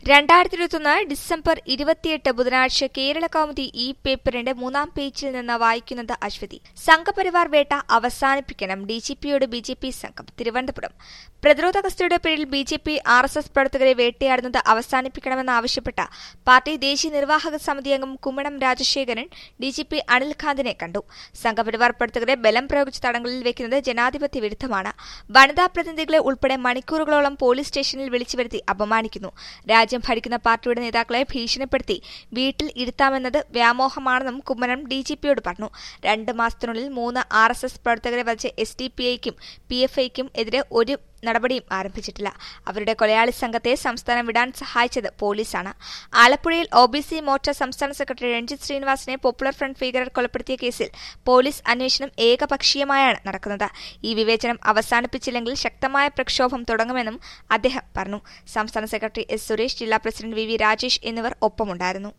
രണ്ടായിരത്തി ഇരുപത്തൊന്ന് ഡിസംബർ ഇരുപത്തിയെട്ട് ബുധനാഴ്ച കേരള കൗമുദി ഈ പേപ്പറിന്റെ മൂന്നാം പേജിൽ നിന്ന് വായിക്കുന്നത് അശ്വതി സംഘപരിവാർ വേട്ട അവസാനിപ്പിക്കണം ഡിജിപിയോട് ബി ജെ പി സംഘം തിരുവനന്തപുരം പ്രതിരോധ കസ്റ്റഡിയുടെ പേരിൽ B J P R S S പ്രവർത്തകരെ വേട്ടയാടുന്നത് അവസാനിപ്പിക്കണമെന്നാവശ്യപ്പെട്ട പാർട്ടി ദേശീയ നിർവാഹക സമിതി അംഗം കുമ്മണം രാജശേഖരൻ ഡിജിപി അനിൽ ഖാന്തിനെ കണ്ടു സംഘപരിവാർ പ്രവർത്തകരെ ബലം പ്രയോഗിച്ച് തടങ്കലിൽ വെക്കുന്നത് ജനാധിപത്യ വിരുദ്ധമാണ് വനിതാ പ്രതിനിധികളെ ഉൾപ്പെടെ മണിക്കൂറുകളോളം പോലീസ് സ്റ്റേഷനിൽ വിളിച്ചു വരുത്തി അപമാനിക്കുന്നു രാജ്യം ഭരിക്കുന്ന പാർട്ടിയുടെ നേതാക്കളെ ഭീഷണിപ്പെടുത്തി വീട്ടിൽ ഇരുത്താമെന്നത് വ്യാമോഹമാണെന്നും കുമ്മനം ഡിജിപിയോട് പറഞ്ഞു രണ്ട് മാസത്തിനുള്ളിൽ മൂന്ന് ആർ എസ് എസ് പ്രവർത്തകരെ വധിച്ച എസ് ഡി പി ഐക്കും പി എഫ് ഐക്കും എതിരെ ഒരു നടപടിയും ആരംഭിച്ചിട്ടില്ല അവരുടെ കൊലയാളി സംഘത്തെ സംസ്ഥാനം വിടാൻ സഹായിച്ചത് പോലീസാണ് ആലപ്പുഴയിൽ ഒ ബി സി മോർച്ച സംസ്ഥാന സെക്രട്ടറി രഞ്ജിത്ത് ശ്രീനിവാസിനെ പോപ്പുലർ ഫ്രണ്ട് ഭീകരർ കൊലപ്പെടുത്തിയ കേസിൽ പോലീസ് അന്വേഷണം ഏകപക്ഷീയമായാണ് നടക്കുന്നത് ഈ വിവേചനം അവസാനിപ്പിച്ചില്ലെങ്കിൽ ശക്തമായ പ്രക്ഷോഭം തുടങ്ങുമെന്നും അദ്ദേഹം പറഞ്ഞു സംസ്ഥാന സെക്രട്ടറി എസ് സുരേഷ് ജില്ലാ പ്രസിഡന്റ് വി വി രാജേഷ് എന്നിവർ ഒപ്പമുണ്ടായിരുന്നു